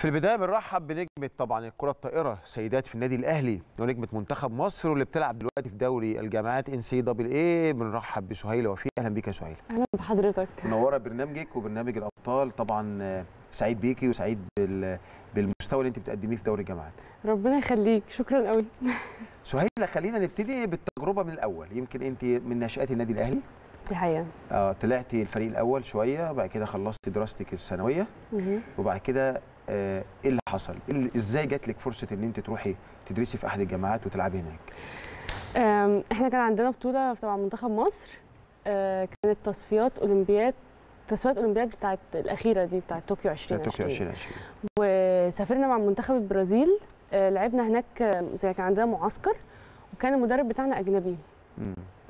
البدايه بنرحب بنجمه طبعا الكره الطائره سيدات في النادي الاهلي ونجمه منتخب مصر واللي بتلعب دلوقتي في دوري الجامعات ان سي دبل اي بنرحب بسهيله وفيه اهلا بيك يا سهيله اهلا بحضرتك منوره برنامجك وبرنامج الابطال طبعا آه، سعيد بيكي وسعيد بال بالمستوى اللي انت بتقدميه في دوري الجامعات ربنا يخليك شكرا قوي سهيله خلينا نبتدي بالتجربه من الاول يمكن انت من ناشئات النادي الاهلي دي حقيقه اه طلعتي الفريق الاول شويه بعد كده خلصتي دراستك الثانويه مهم. وبعد كده آه، ايه اللي حصل؟ إيه اللي- ازاي جات لك فرصه ان انت تروحي تدرسي في احد الجامعات وتلعبي هناك؟ أم، احنا كان عندنا بطوله تبع منتخب مصر أه، كانت تصفيات اولمبياد تصفيات اولمبياد بتاعت الاخيره دي بتاعت طوكيو 2020 طوكيو 2020 وسافرنا مع منتخب البرازيل أه، لعبنا هناك أه، زي كان عندنا معسكر وكان المدرب بتاعنا اجنبي مم.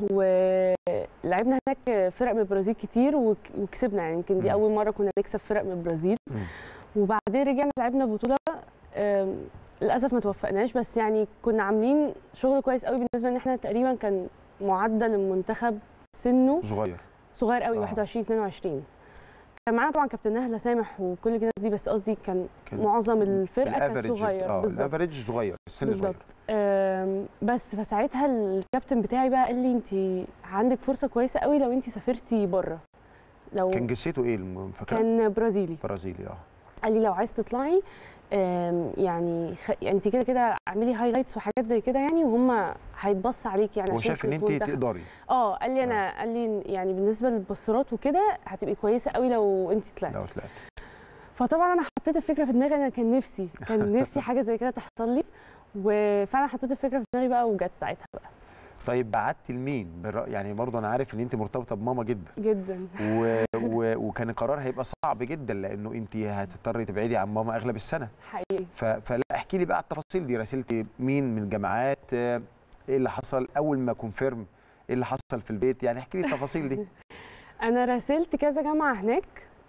ولعبنا هناك فرق من البرازيل كتير وك- وكسبنا يعني يمكن دي مم. اول مره كنا نكسب فرق من البرازيل مم. وبعدين رجعنا لعبنا بطوله أم، للاسف ما توفقناش بس يعني كنا عاملين شغل كويس قوي بالنسبه ان احنا تقريبا كان معدل المنتخب سنه صغير صغير قوي آه. 21 22 كان معانا طبعا كابتن نهله سامح وكل الناس دي بس قصدي كان كان معظم الفرقه كان الافريج صغير اه بالظبط الافريج صغير السن بالظبط. صغير أم، بس فساعتها الكابتن بتاعي بقى قال لي انت عندك فرصه كويسه قوي لو انت سافرتي بره لو كان جنسيته ايه الم- فاكره؟ كان برازيلي برازيلي اه قال لي لو عايز تطلعي أم، يعني خ... انت كده كده اعملي هايلايتس وحاجات زي كده يعني وهم هيتبص عليكي يعني هو عشان شاف ان في انت المنتخب. تقدري اه قال لي انا قال لي يعني بالنسبه للبصرات وكده هتبقي كويسه قوي لو انت لو طلعتي طلعت فطبعا انا حطيت الفكره في دماغي انا كان نفسي كان نفسي حاجه زي كده تحصل لي وفعلا حطيت الفكره في دماغي بقى وجت ساعتها بقى طيب بعتي لمين؟ بالر- يعني برضه انا عارف ان انت مرتبطه بماما جدا جدا و... و... وكان القرار هيبقى صعب جدا لانه انت هتضطري تبعدي عن ماما اغلب السنه حقيقي ف... فلا احكي لي بقى على التفاصيل دي راسلتي مين من الجامعات آه، ايه اللي حصل اول ما كونفيرم ايه اللي حصل في البيت يعني احكي لي التفاصيل دي انا راسلت كذا جامعه هناك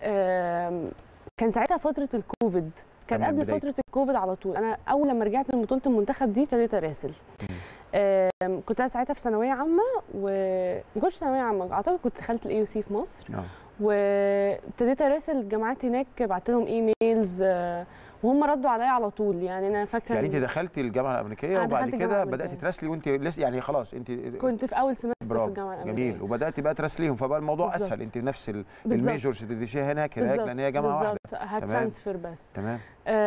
آم، كان ساعتها فتره الكوفيد كان تمام، قبل بداية. فتره الكوفيد على طول انا اول لما رجعت من بطوله المنتخب دي ابتديت اراسل آم، كنت انا ساعتها في ثانويه عامه وما كنتش ثانويه عامه اعتقد كنت دخلت الاي سي في مصر اه وابتديت اراسل الجامعات هناك بعت لهم ايميلز آه، وهم ردوا عليا على طول يعني انا فاكره يعني إن انت دخلتي الجامعه الامريكيه أنا وبعد دخلت الجامعة كده الأمريكية. بداتي تراسلي وانت لسه يعني خلاص انت كنت في اول سمستر في برافو الجامعه الامريكيه جميل وبداتي بقى تراسليهم فبقى الموضوع بالظبط. اسهل انت نفس ال- بالظبط. الميجورز تدرسيها هناك هناك بالظبط، لان هي جامعه واحده بالظبط تمام. هترانسفير بس تمام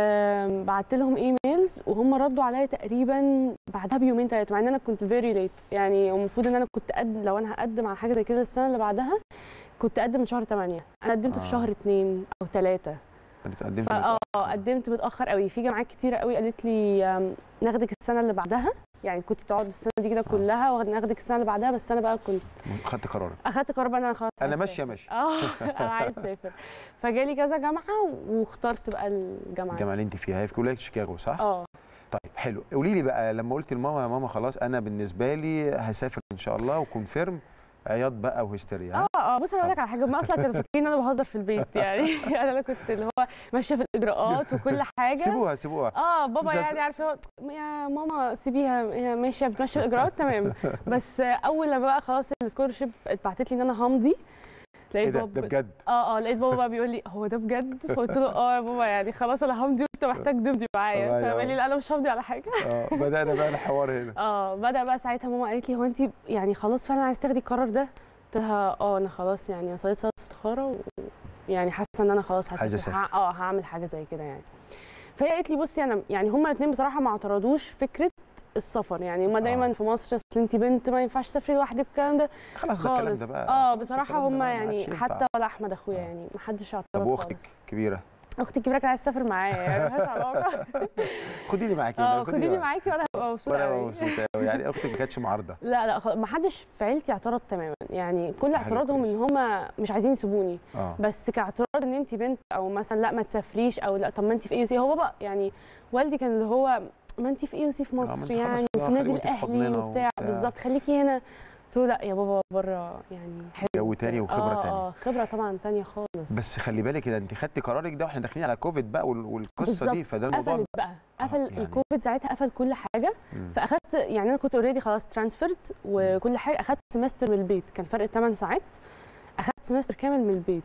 آم، بعت لهم ايميلز وهم ردوا عليا تقريبا بعدها بيومين ثلاثه مع ان انا كنت فيري ليت يعني المفروض ان انا كنت قد لو انا هقدم على حاجه زي كده السنه اللي بعدها كنت اقدم من شهر 8 انا قدمت آه. في شهر 2 او 3 انت قدمت فاه قدمت متاخر قوي في جامعات كتيره قوي قالت لي آم، ناخدك السنه اللي بعدها يعني كنت تقعد السنه دي كده كلها وناخدك السنه اللي بعدها بس انا بقى كنت خدت قرارك اخدت قرار بقى ان انا خلاص انا عايزة ماشيه أسافر. ماشيه اه انا عايز اسافر فجالي كذا جامعه واخترت بقى الجامعه الجامعه اللي انت فيها هي في ولايه شيكاغو صح؟ اه طيب حلو قولي لي بقى لما قلت لماما يا ماما خلاص انا بالنسبه لي هسافر ان شاء الله وكونفيرم عياط بقى وهستيريا ها؟ اه اه بص انا اقول لك على حاجه هم اصلا كانوا فاكرين ان انا بهزر في البيت يعني انا اللي كنت اللي هو ماشيه في الاجراءات وكل حاجه سيبوها سيبوها اه بابا بس- يعني عارفه هو يا ماما سيبيها هي ماشيه بتمشي الاجراءات تمام بس اول لما بقى خلاص السكولرشيب اتبعتت لي ان انا همضي ايه لقيت ده ده بابا بجد اه اه لقيت بابا بقى بيقول لي هو ده بجد فقلت له اه يا بابا يعني خلاص انا همضي وانت محتاج تمضي معايا طبعاً، فقال آه. لي لا انا مش همضي على حاجه اه بدانا بقى الحوار هنا اه بدا بقى ساعتها ماما قالت لي هو انت يعني خلاص فعلا عايز تاخدي القرار ده قلت لها اه انا خلاص يعني انا صليت صلاه استخاره و... يعني حاسه ان انا خلاص عايزة هسافر أسافر. ه- اه هعمل حاجه زي كده يعني فهي قالت لي بصي انا يعني هما الاثنين بصراحه ما اعترضوش فكره السفر يعني هما دايما آه. في مصر اصل انت بنت ما ينفعش تسافري لوحدك والكلام ده خلاص ده الكلام خالص ده بقى اه خلاص بصراحه الكلام ده هما بقى ما يعني عادش ينفع. حتى ولا احمد اخويا آه. يعني ما حدش اعترض طب واختك خالص. كبيره اختي الكبيره كانت عايزه تسافر معايا يعني ملهاش علاقه خديني معاكي اه والنبي، خديني معاكي وانا هبقى مبسوطه وانا قوي مبسوطه أوي. يعني اختك ما كانتش معارضه لا لا خ- ما حدش في عيلتي اعترض تماما يعني كل حاجة اعتراضهم ان كويسة. هم مش عايزين يسيبوني اه بس كاعتراض ان انت بنت او مثلا لا ما تسافريش او لا طب ما انت في اي سي هو بابا يعني والدي كان اللي هو ما انت في اي سي في ما مصر انت خلاص يعني بقى في النادي خلي وانت في الاهلي حضننا وبتاع وبتاع. بالظبط خليكي هنا قلت له لا يا بابا بره يعني حلو جو تاني وخبرة آه تانية. اه خبره طبعا تانية خالص بس خلي بالك كده انت خدتي قرارك ده واحنا داخلين على كوفيد بقى وال- والقصه دي بالظبط. فده الموضوع قفلت بقى قفل يعني- الكوفيد ساعتها قفل كل حاجه مم. فاخدت يعني انا كنت اوريدي خلاص ترانسفيرد وكل حاجه اخدت سمستر من البيت كان فرق 8 ساعات اخدت سمستر كامل من البيت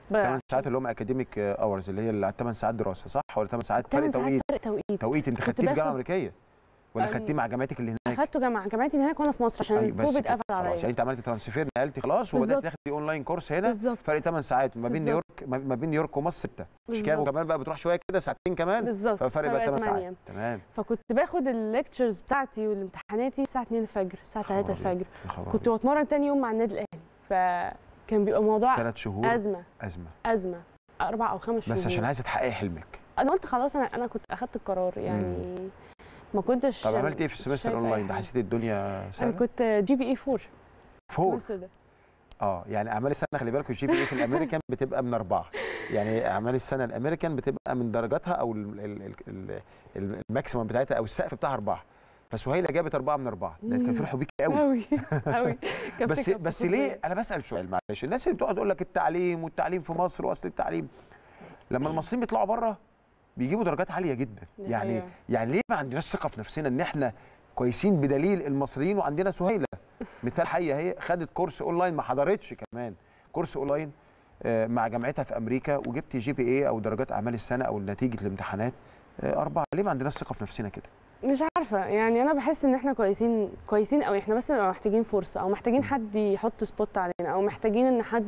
ب- 8 ساعات اللي هم اكاديميك اورز اللي هي ال 8 ساعات دراسه صح ولا 8 ساعات فرق تمن ساعات توقيت فرق توقيت توقيت انت كنت خدتيه في جامعه باخد- امريكيه ولا أم، خدتيه مع جامعتك اللي هناك اخدته جامعه جامعتي هناك وانا في مصر عشان أيوة، بس الكوفيد كده. قفل خلاص يعني عليا انت عملت ترانسفير نقلتي خلاص وبدات بالظبط. تاخدي اونلاين كورس هنا بالظبط فرق 8 ساعات ما بين بالظبط. نيويورك ما ما بين نيويورك ومصر 6 شيكاغو بالظبط. كمان بقى بتروح شويه كده ساعتين كمان بالظبط ففرق بقى 8 تمانية. ساعات تمام فكنت باخد الليكتشرز بتاعتي والامتحاناتي الساعه 2 الفجر الساعه 3 خبر الفجر يا خبر كنت بتمرن تاني يوم مع النادي الاهلي فكان بيبقى موضوع ثلاث شهور ازمه ازمه ازمه اربع او خمس شهور بس عشان عايزه تحققي حلمك انا قلت خلاص انا انا كنت اخدت القرار يعني ما كنتش طب عملت ايه في السمستر شايفة أي اونلاين ده حاجة. حسيت الدنيا انا سهله كنت جي بي اي 4 فور السمستر ده اه يعني اعمال السنه خلي بالكم الجي بي اي في الامريكان بتبقى من اربعه يعني اعمال السنه الامريكان بتبقى من درجاتها او ال- ال- ال- ال- ال- الماكسيمم بتاعتها او السقف بتاعها اربعه فسهيله جابت اربعه من اربعه ده كان مم. فرحوا بيك قوي قوي قوي كان بس فكرة بس فخورية. ليه انا بسال سؤال معلش الناس اللي بتقعد تقول لك التعليم والتعليم في مصر واصل التعليم لما المصريين بيطلعوا بره بيجيبوا درجات عاليه جدا دي يعني حقيقة. يعني ليه ما عندناش ثقه في نفسنا ان احنا كويسين بدليل المصريين وعندنا سهيله مثال حي اهي خدت كورس اونلاين ما حضرتش كمان كورس اونلاين آه، مع جامعتها في امريكا وجبت جي بي اي او درجات اعمال السنه او نتيجه الامتحانات آه، اربعه ليه ما عندناش ثقه في نفسنا كده مش عارفه يعني انا بحس ان احنا كويسين كويسين قوي احنا بس بنبقى محتاجين فرصه او محتاجين حد يحط سبوت علينا او محتاجين ان حد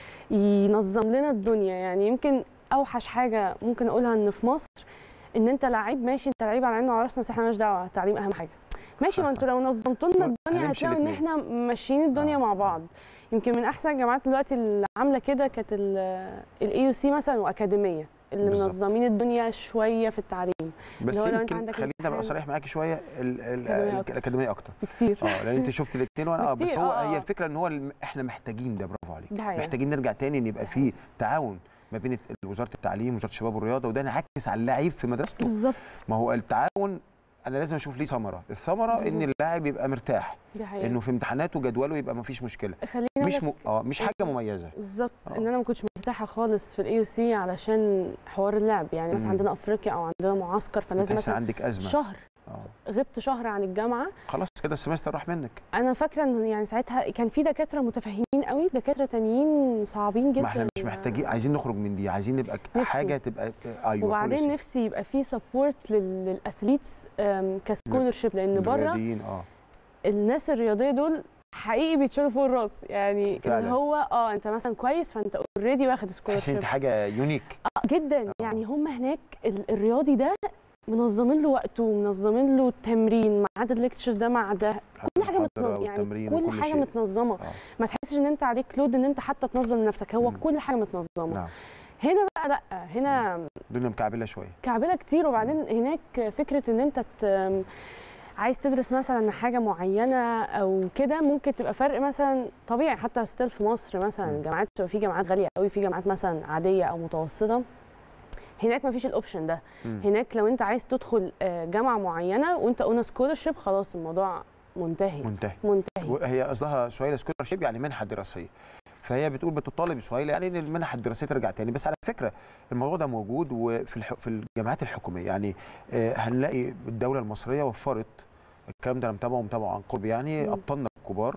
ينظم لنا الدنيا يعني يمكن اوحش حاجه ممكن اقولها ان في مصر ان انت لعيب ماشي انت لعيب على عيننا وعلى راسنا بس احنا مالناش دعوه التعليم اهم حاجه ماشي ما انتوا لو نظمتوا لنا الدنيا هنمشي هتلاقوا ان الاتنين. احنا ماشيين الدنيا آه. مع بعض يمكن من احسن الجامعات دلوقتي اللي عامله كده كانت الاي يو سي مثلا واكاديميه اللي بالظبط. منظمين الدنيا شويه في التعليم بس هو لو أنت يمكن عندك خليني ابقى امتحان- صريح معاكي شويه ال- ال- الأكاديمية ال- أكتر. الاكاديميه اكتر بكتير اه لان انت شفت الاثنين وانا اه بس بكتير، هو آه، هي آه. الفكره ان هو الم- احنا محتاجين ده برافو عليك ده حقيقة. محتاجين نرجع تاني ان يبقى في تعاون ما بين وزاره التعليم وزاره الشباب والرياضه وده انعكس على اللاعب في مدرسته بالظبط ما هو التعاون انا لازم اشوف ليه ثمره الثمره ان بالظبط. اللاعب يبقى مرتاح دي حقيقة انه في امتحاناته جدوله يبقى ما فيش مشكله خليني مش أقولك م... اه مش حاجه مميزه بالظبط آه. ان انا ما كنتش مرتاحه خالص في الاي يو سي علشان حوار اللعب يعني مثلا مم. عندنا افريقيا او عندنا معسكر فلازم تحس مثلا عندك ازمه شهر اه غبت شهر عن الجامعه خلاص كده السمستر راح منك انا فاكره ان يعني ساعتها كان في دكاتره متفاهمين قوي دكاتره تانيين صعبين جدا ما احنا مش محتاجين عايزين نخرج من دي عايزين نبقى ك- نفسي. حاجه تبقى ايوه وبعدين policy. نفسي يبقى في سبورت للاثليتس كسكولرشيب لان بره الرياضيين، اه الناس الرياضيه دول حقيقي بيتشالوا فوق الراس يعني فعلا. اللي هو اه انت مثلا كويس فانت اوريدي واخد تحس سكولرشيب انت حاجه يونيك جدا آه. يعني هم هناك ال- الرياضي ده منظمين له وقته ومنظمين له التمرين ما عدا الليكتشرز ده مع ده كل حاجه المحاضرة متنظمه يعني والتمرين كل وكل حاجه شيء. متنظمه آه. ما تحسش ان انت عليك لود ان انت حتى تنظم نفسك هو مم. كل حاجه متنظمه نعم هنا بقى لا هنا الدنيا مكعبله شويه كعبله كتير وبعدين هناك فكره ان انت ت- عايز تدرس مثلا حاجه معينه او كده ممكن تبقى فرق مثلا طبيعي حتى ستيل في مصر مثلا مم. جامعات بتبقى في جامعات غاليه قوي في جامعات مثلا عاديه او متوسطه هناك مفيش الاوبشن ده مم. هناك لو انت عايز تدخل آه، جامعه معينه وانت اون سكولرشيب خلاص الموضوع منتهي منتهي منتهي هي قصدها سهيله سكولرشيب يعني منحه دراسيه فهي بتقول بتطالب سهيله يعني ان المنح الدراسيه ترجع تاني بس على فكره الموضوع ده موجود وفي الح... في الجامعات الحكوميه يعني آه، هنلاقي الدوله المصريه وفرت الكلام ده انا متابعه ومتابعه عن قرب يعني مم. ابطالنا الكبار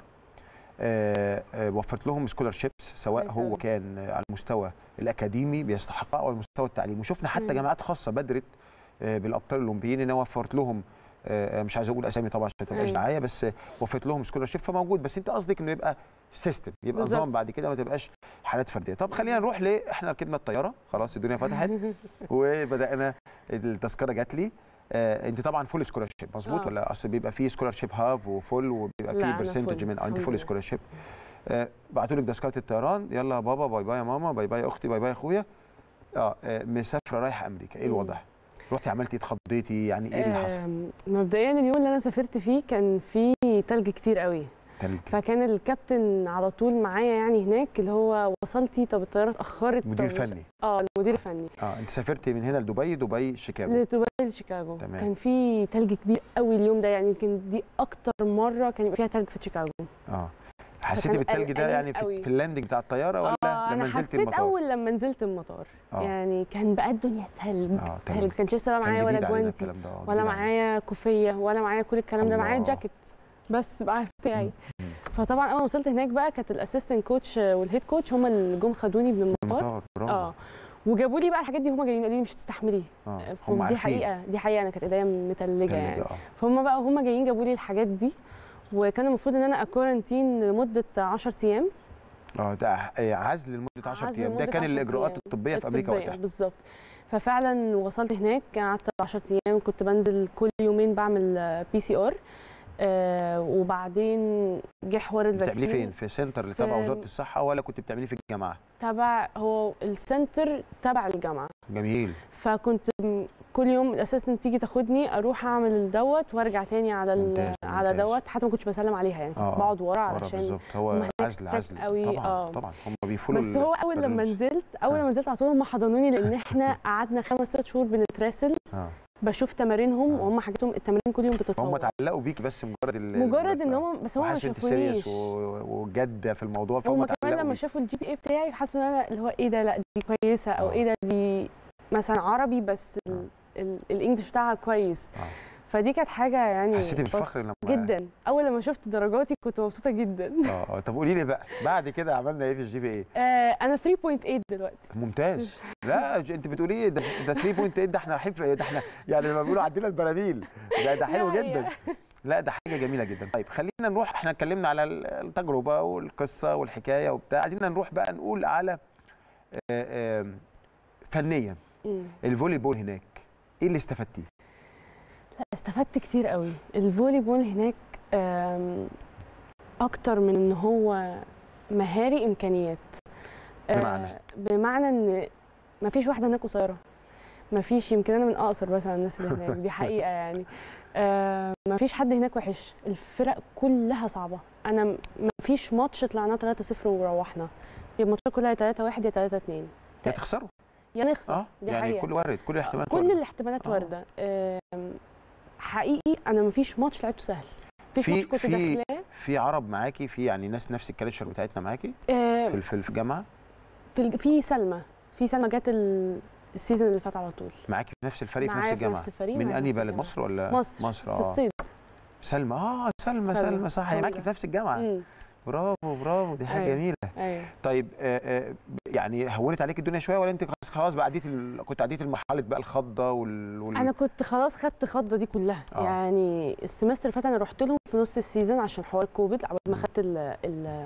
آه، آه، وفرت لهم سكولرشيبس سواء كويس هو أوي. كان على المستوى الاكاديمي بيستحقها او على المستوى التعليمي وشفنا حتى مم. جامعات خاصه بدرت آه، بالابطال الاولمبيين ان أنا وفرت لهم آه، مش عايز اقول اسامي طبعا عشان ما تبقاش أيوة. دعايه بس وفرت لهم سكولرشيب فموجود بس انت قصدك انه يبقى سيستم يبقى بالظبط. نظام بعد كده ما تبقاش حالات فرديه طب خلينا نروح ل احنا ركبنا الطياره خلاص الدنيا فتحت وبدانا التذكره جات لي آه انت طبعا فول سكولرشيب مظبوط آه. ولا اصل بيبقى فيه سكولرشيب هاف وفول وبيبقى لا، فيه أنا برسنتج full. من آه، انت الحمد فول لله. سكولرشيب آه بعتوا لك تذكره الطيران يلا يا بابا باي باي يا ماما باي باي يا اختي باي باي يا اخويا اه آه، مسافره رايحه امريكا ايه مم. الوضع؟ رحتي عملتي اتخضيتي يعني ايه اللي حصل؟ آم، مبدئيا اليوم اللي انا سافرت فيه كان فيه تلج كتير قوي تلج فكان الكابتن على طول معايا يعني هناك اللي هو وصلتي طب الطياره اتاخرت مدير طب مش- فني اه المدير الفني اه انت سافرتي من هنا لدبي دبي شيكاغو لدبي لشيكاغو تمام. كان في تلج كبير قوي اليوم ده يعني يمكن دي اكتر مره كان يبقى فيها تلج في شيكاغو اه حسيتي فكان بالتلج ده قلقانين يعني في, قوي. في اللاندنج بتاع الطياره ولا اه لما انا نزلتي حسيت المطار؟ اول لما نزلت المطار آه. يعني كان بقى الدنيا تلج اه تلج تلج كانش لسه بقى كان معايا جديد ولا علينا جوانتي الكلام ده آه، ولا جديد علينا. معايا كوفيه ولا معايا كل الكلام ده معايا الله. جاكيت بس بقى بتاعي مم. فطبعا اول ما وصلت هناك بقى كانت الاسيستنت كوتش والهيد كوتش هم اللي جم خدوني من المطار مطار برافو اه وجابوا لي بقى الحاجات دي هم جايين قالوا لي مش هتستحملي اه هم فدي عارفين حقيقه دي حقيقه انا كانت ايديا متلجه تلجة، يعني اه فهم بقى هم جايين جابوا لي الحاجات دي وكان المفروض ان انا اكورنتين لمده 10 ايام اه ده عزل لمده 10 عزل ايام ده لمدة كان 10 الاجراءات أيام. الطبيه في امريكا الطبية وقتها بالظبط ففعلا وصلت هناك قعدت 10 ايام كنت بنزل كل يومين بعمل بي سي ار وبعدين جه حوار بتعمليه الفاكسين فين في سنتر اللي تبع في- وزاره الصحه ولا كنت بتعمليه في الجامعه تبع هو السنتر تبع الجامعه جميل فكنت م- كل يوم الاسيستنت تيجي تاخدني اروح اعمل دوت وارجع تاني على ال- ممتاز، على ممتاز. دوت حتى ما كنتش بسلم عليها يعني كنت آه، بقعد ورا ورا علشان بالظبط هو هم هناك عزل strict عزل قوي، طبعا آه. طبعا هم بيفولوا بس هو اول لما الرولز. نزلت اول آه. لما نزلت على طول هم حضنوني لان احنا قعدنا خمس ست شهور بنتراسل اه بشوف تمارينهم آه. وهم حاجتهم التمارين كل يوم هم بتتطور اتعلقوا بيكي بس مجرد ال- مجرد ان المناسبة. هم بس هم ما وحاسس انت سيريس شافونيش وجاده في الموضوع فهم هم كمان اتعلقوا لما بيكي. شافوا الجي بي اي بتاعي حسوا ان انا اللي هو ايه ده لا دي كويسه او آه. ايه ده دي مثلا عربي بس ال- آه. ال- الانجليش بتاعها كويس آه. فدي كانت حاجه يعني حسيتي بس- بالفخر لما جدا اول لما شفت درجاتي كنت مبسوطه جدا اه آه. طب قولي لي بقى بعد كده عملنا ايه في الجي بي اي آه انا 3.8 دلوقتي ممتاز لا ج- انت بتقولي ايه ده ده 3.8 ده احنا رايحين في ده احنا يعني لما بيقولوا عندنا البراميل ده ده حلو لا، جدا هي- لا ده حاجه جميله جدا طيب خلينا نروح احنا اتكلمنا على ال- التجربه والقصه والحكايه وبتاع عايزين نروح بقى نقول على آه، آه، فنيا مم. الفولي بول هناك ايه اللي استفدتيه لا استفدت كتير قوي الفولي بول هناك آم، اكتر من ان هو مهاري امكانيات آه، بمعنى؟ بمعنى ان ما فيش واحده هناك قصيره ما فيش يمكن انا من اقصر مثلا الناس اللي هناك دي حقيقه يعني آه، ما فيش حد هناك وحش الفرق كلها صعبه انا م- ما فيش ماتش طلعناه 3-0 وروحنا الماتشات كلها 3-1 يا 3-2 يا تخسروا يا نخسر اه دي يعني حقيقة. كل وارد كل احتمال كل الاحتمالات آه. وارده آم، حقيقي انا ما فيش ماتش لعبته سهل مفيش في- ماتش كنت في- داخلاه في عرب معاكي في يعني ناس نفس الكالتشر بتاعتنا معاكي آه، في في في الجامعه في الج- في سلمى في سلمى جت ال- السيزون اللي فات على طول معاكي في نفس الفريق في معايا نفس في الجامعه نفس الفريق من معايا في انهي نفس بلد الجامعة. مصر ولا مصر مصر في اه الصيد سلمى اه سلمى سلمى. سلمى صح هي معاكي سلمى. في نفس الجامعه مم، برافو برافو دي حاجه أيوة. جميله ايوه طيب آه آه يعني هونت عليك الدنيا شويه ولا انت خلاص- خلاص بقى عديتي ال- كنت عديتي المرحله بقى الخضه وال, وال... انا كنت خلاص خدت الخضه دي كلها آه. يعني السمستر اللي فات انا رحت لهم في نص السيزون عشان حوار كوفيد عقبال ما مم. خدت ال-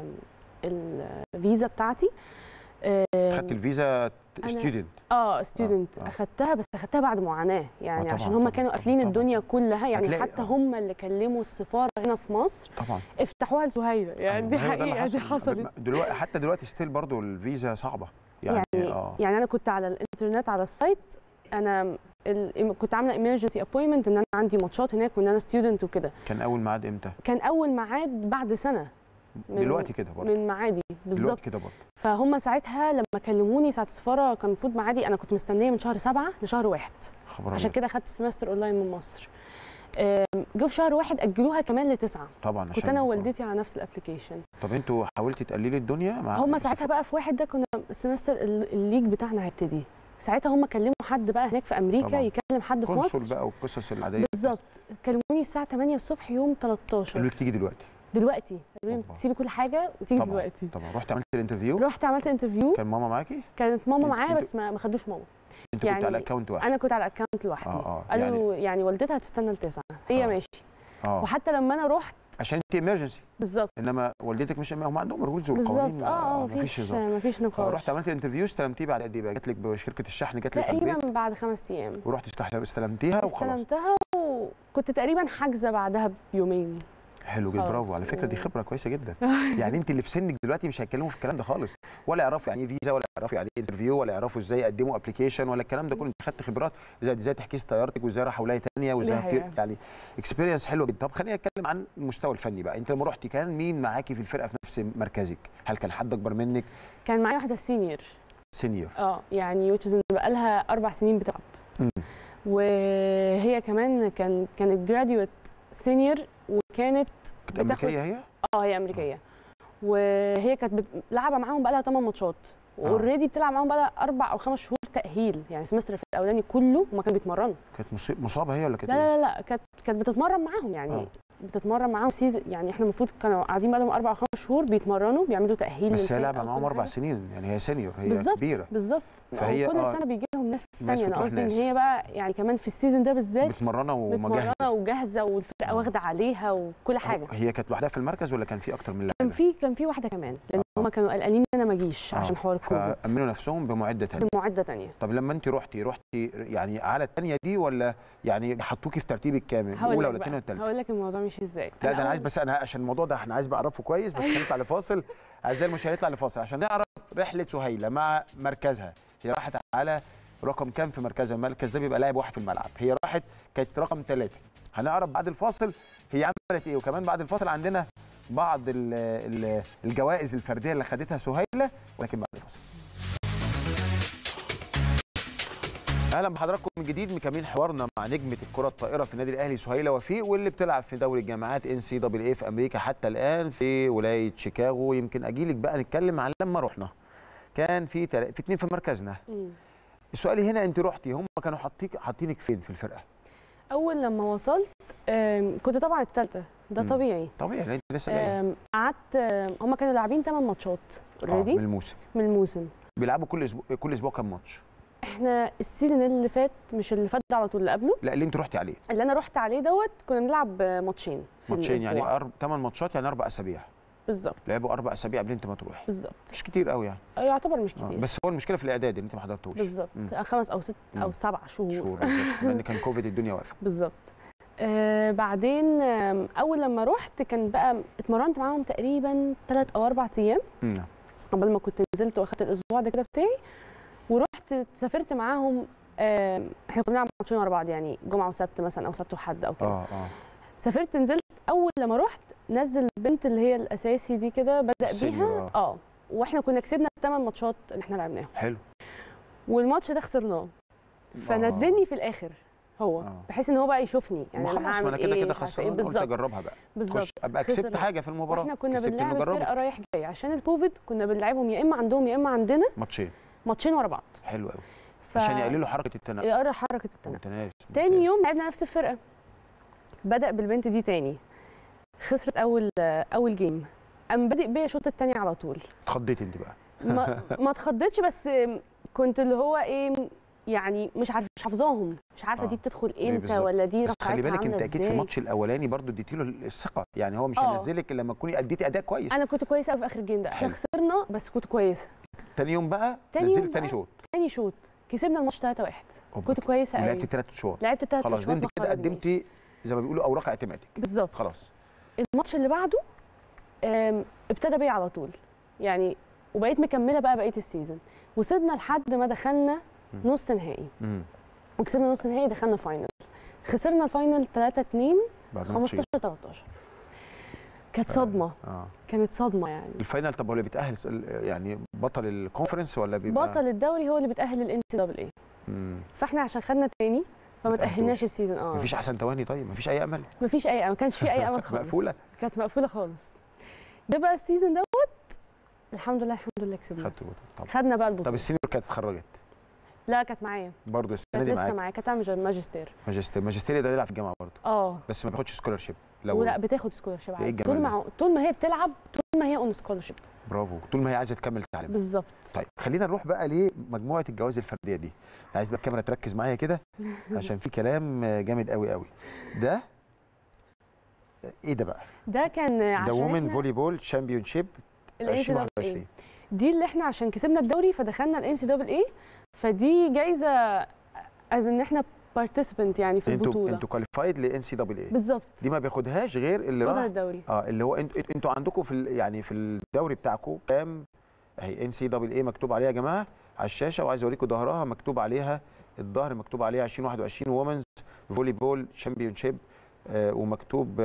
ال- الفيزا بتاعتي آم، خدت الفيزا أنا- ستودنت اه ستودنت آه. اخدتها بس اخدتها بعد معاناه يعني طبعاً، عشان هم طبعاً، كانوا طبعاً، قافلين طبعاً. الدنيا كلها يعني هتلاقي- حتى آه. هم اللي كلموا السفاره هنا في مصر طبعا افتحوها لسهيله يعني دي أيوة، هو ده اللي حقيقه دي حصل. حصلت دلوقتي حتى دلوقتي ستيل برضو الفيزا صعبه يعني, يعني اه يعني انا كنت على الانترنت على السايت انا ال- كنت عامله ايمرجنسي ابوينتمنت ان انا عندي ماتشات هناك وان انا ستودنت وكده كان اول ميعاد امتى كان اول ميعاد بعد سنه من- دلوقتي كده برضو من معادي بالظبط دلوقتي كده برضو فهم ساعتها لما كلموني ساعه السفاره كان المفروض معادي انا كنت مستنيه من شهر سبعة لشهر واحد خبر عشان أبيض. كده خدت السمستر اونلاين من مصر آم، جه في شهر واحد اجلوها كمان لتسعه طبعا كنت عشان انا الكورونا. ووالدتي على نفس الابلكيشن طب انتوا حاولتي تقللي الدنيا مع هم السفر- ساعتها بقى في واحد ده كنا السمستر ال- الليج بتاعنا هيبتدي ساعتها هم كلموا حد بقى هناك في امريكا طبعاً. يكلم حد في كونسول مصر بقى والقصص العاديه بالظبط كلموني الساعه 8 الصبح يوم قالوا 13 لك تيجي دلوقتي دلوقتي قالوا لي أوبا. تسيبي كل حاجه وتيجي طبعا دلوقتي طبعا رحت عملت الانترفيو رحت عملت انترفيو كان ماما معاكي كانت ماما انت- معايا انت- بس ما ما خدوش ماما انت كنت يعني على اكونت واحد انا كنت على الاكونت لوحدي اه اه قالوا يعني, والدتها هتستنى لتسعه هي آه. ماشي اه وحتى لما انا رحت عشان انت ايمرجنسي بالظبط انما والدتك مش هم عندهم الرولز بالظبط والقوانين اه اه مفيش مفيش هزار مفيش آه، نقاش رحت عملت الانترفيو استلمتيه بعد قد ايه بقى جات لك بشركه الشحن جات لك البيت تقريبا بعد خمس ايام ورحت استحل- استلمتيها وخلاص استلمتها وكنت تقريبا حاجزه بعدها بيومين حلو جدا خلاص. برافو على فكره دي و- خبره كويسه جدا يعني انت اللي في سنك دلوقتي مش هيتكلموا في الكلام ده خالص ولا يعرفوا يعني ايه فيزا ولا يعرفوا يعني ايه انترفيو ولا يعرفوا ازاي يقدموا ابلكيشن ولا الكلام ده كله انت خدت خبرات ازاي ازاي تحجزي طيارتك وازاي رايحه ولايه ثانيه وازاي دي حقيقة. هت- يعني اكسبيرينس حلوه جدا طب خلينا نتكلم عن المستوى الفني بقى انت لما رحتي كان مين معاكي في الفرقه في نفس مركزك هل كان حد اكبر منك كان معايا واحده سينيور سينيور اه يعني which is ان بقالها اربع سنين بتلعب مم. وهي كمان كان كانت جراديويت سينيور وكانت كانت بتاخد- امريكيه هي اه هي امريكيه وهي كانت بت- لعبه معاهم بقالها 8 ماتشات واوريدي بتلعب معاهم بقالها اربع او خمس شهور تاهيل يعني السمستر في الاولاني كله هما كانوا بيتمرنوا كانت مصي- مصابه هي ولا كانت لا ايه لا لا كانت كانت بتتمرن معاهم يعني آه. بتتمرن معاهم سيزون يعني احنا المفروض كانوا قاعدين بقالهم اربع او خمس شهور بيتمرنوا بيعملوا تاهيل بس هي للفرقة لعبه وكل معاهم اربع حاجة. سنين يعني هي سينيور هي بالظبط كبيره بالظبط فهي كل آه، سنه بيجي لهم ناس ناس تانية انا وتروح قصدي ان ناس. هي بقى يعني كمان في السيزون ده بالذات متمرنه ومجهزه متمرنه وجاهزه والفرقه آه. واخده عليها وكل حاجه هي كانت لوحدها في المركز ولا كان في اكتر من كان لاعب في كان في واحده كمان لان آه. هم كانوا قلقانين ان انا ما اجيش آه. عشان حوار الكوفيد فامنوا نفسهم بمعده ثانيه بمعده تانية طب لما انت رحتي رحتي يعني على الثانيه دي ولا يعني حطوكي في ترتيب الكامل هقول الاولى لك ولا بقى الثانيه والثالثه هقول لك الموضوع مشي ازاي لا ده انا أول- عايز بس انا عشان الموضوع ده احنا عايز بعرفه كويس بس خلينا نطلع لفاصل اعزائي المشاهدين نطلع لفاصل عشان نعرف رحله سهيله مع مركزها هي راحت على رقم كام في مركزها المركز ده بيبقى لاعب واحد في الملعب هي راحت كانت رقم ثلاثة هنعرف بعد الفاصل هي عملت ايه وكمان بعد الفاصل عندنا بعض ال ال الجوائز الفرديه اللي خدتها سهيله ولكن بعد الفاصل اهلا بحضراتكم من جديد مكملين حوارنا مع نجمه الكره الطائره في النادي الاهلي سهيله وفيق واللي بتلعب في دوري الجامعات ان سي دبل اي في امريكا حتى الان في ولايه شيكاغو يمكن اجيلك بقى نتكلم عن لما رحنا كان في تل... في اثنين في مركزنا مم. سؤالي هنا انت رحتي هم كانوا حاطيك حاطينك فين في الفرقه اول لما وصلت آم، كنت طبعا الثالثه ده مم. طبيعي طبيعي لأن انت لسه جايه آم، قعدت آم، هم كانوا لاعبين 8 ماتشات آه، من اوريدي الموسم من الموسم بيلعبوا كل اسبوع كل اسبوع كام ماتش احنا السيزون اللي فات مش اللي فات ده على طول اللي قبله لا اللي انت رحتي عليه اللي انا رحت عليه دوت كنا بنلعب ماتشين في ماتشين يعني الأسبوع. أرب... 8 ماتشات يعني اربع اسابيع بالظبط لعبوا اربع اسابيع قبل انت ما تروحي بالظبط مش كتير قوي يعني يعتبر مش آه. كتير بس هو المشكله في الاعداد اللي انت ما حضرتوش بالظبط مم. خمس او ست او مم. سبع شهور, شهور بالظبط لان كان كوفيد الدنيا واقفه بالظبط آه بعدين آم، اول لما رحت كان بقى اتمرنت معاهم تقريبا ثلاث او اربع ايام مم. قبل ما كنت نزلت واخدت الاسبوع ده كده بتاعي ورحت سافرت معاهم آم، احنا كنا بنلعب ماتشين ورا بعض يعني جمعه وسبت مثلا او سبت وحد او كده اه اه سافرت نزلت اول لما رحت نزل البنت اللي هي الاساسي دي كده بدا السينيور، بيها اه واحنا كنا كسبنا الثمان ماتشات اللي احنا لعبناهم حلو والماتش ده خسرناه فنزلني في الاخر هو آه. بحيث ان هو بقى يشوفني يعني يعني خلاص انا ما هعمل انا كده ايه كده مش عارفة خسران ايه قلت بالظبط اجربها بقى بالظبط خش ابقى كسبت خسرنا. حاجه في المباراه واحنا كنا كسبت بنلعب انه الفرقه جربه رايح جاي عشان الكوفيد كنا بنلعبهم يا اما عندهم يا اما عندنا ماتشين ماتشين ورا بعض حلو قوي ف... عشان يقللوا حركه التنقل يقرا حركه التنقل ممتاز تاني ممتاز. يوم لعبنا نفس الفرقه بدا بالبنت دي تاني خسرت اول اول جيم قام بادئ بيا الشوط التاني على طول اتخضيت انت بقى ما ما اتخضيتش بس كنت اللي هو ايه يعني مش عارفه مش حافظاهم مش عارفه آه. دي بتدخل إيه امتى بالظبط. ولا دي بس خلي رفعتها بالك انت عامله اكيد في ازاي الماتش الاولاني برضو اديتي له الثقه يعني هو مش آه. هينزلك الا لما تكوني اديتي اداء كويس انا كنت كويسه قوي في اخر الجيم ده احنا حلو. خسرنا بس كنت كويسه تاني يوم بقى تاني يوم نزلت تاني بقى شوط تاني شوط كسبنا الماتش 3 1 أوبا. كنت كويسه قوي ولعبت ثلاث شوط لعبت ثلاث خلاص دي انت كده قدمتي زي ما بيقولوا اوراق اعتمادك بالظبط خلاص الماتش اللي بعده آم، ابتدى بيا على طول يعني وبقيت مكمله بقى بقيه السيزون وصلنا لحد ما دخلنا مم. نص نهائي امم وكسبنا نص نهائي دخلنا فاينل خسرنا الفاينل 3 2 بعد 15 ماتشين 13 كانت صدمه اه كانت صدمه يعني الفاينل طب هو اللي بيتاهل يعني بطل الكونفرنس ولا بيبقى بطل الدوري هو اللي بيتاهل للان سي دبل اي مم. فاحنا عشان خدنا تاني فما ما تاهلناش تأهلوش. السيزون اه مفيش احسن تواني طيب مفيش اي امل مفيش اي ما كانش في اي امل خالص مقفولة؟ كانت مقفوله خالص ده بقى السيزون دوت الحمد لله الحمد لله كسبنا خدت البطولة طب خدنا بقى طب البطوله السينيور كانت اتخرجت لا كانت معايا برضه السنه كانت دي لسه معاك معايا كانت عامله ماجستير ماجستير ماجستير ده يلعب في الجامعه برضه اه بس ما بياخدش سكولارشيب لو ولا بتاخد سكولرشيب إيه عادي الجمال طول ده؟ ما طول ما هي بتلعب طول ما هي اون سكولرشيب برافو طول ما هي عايزه تكمل تعليم بالظبط طيب خلينا نروح بقى لمجموعه الجوائز الفرديه دي عايز بقى الكاميرا تركز معايا كده عشان في كلام جامد قوي قوي ده ايه ده بقى ده كان ده عشان وومن احنا فولي بول تشامبيون شيب ال NCAA 2021 دي اللي احنا عشان كسبنا الدوري فدخلنا الان سي دبل اي فدي جايزه از ان احنا بارتيسيبنت يعني في انتوا البطوله انتوا كواليفايد لان سي دبل اي بالظبط دي ما بياخدهاش غير اللي بطل راح الدوري اه اللي هو انتوا انتوا عندكم في ال- يعني في الدوري بتاعكم كام اهي ان سي دبل اي مكتوب عليها يا جماعه على الشاشه وعايز اوريكم ظهرها مكتوب عليها الظهر مكتوب عليها 2021 وومنز فولي بول شامبيون شيب ومكتوب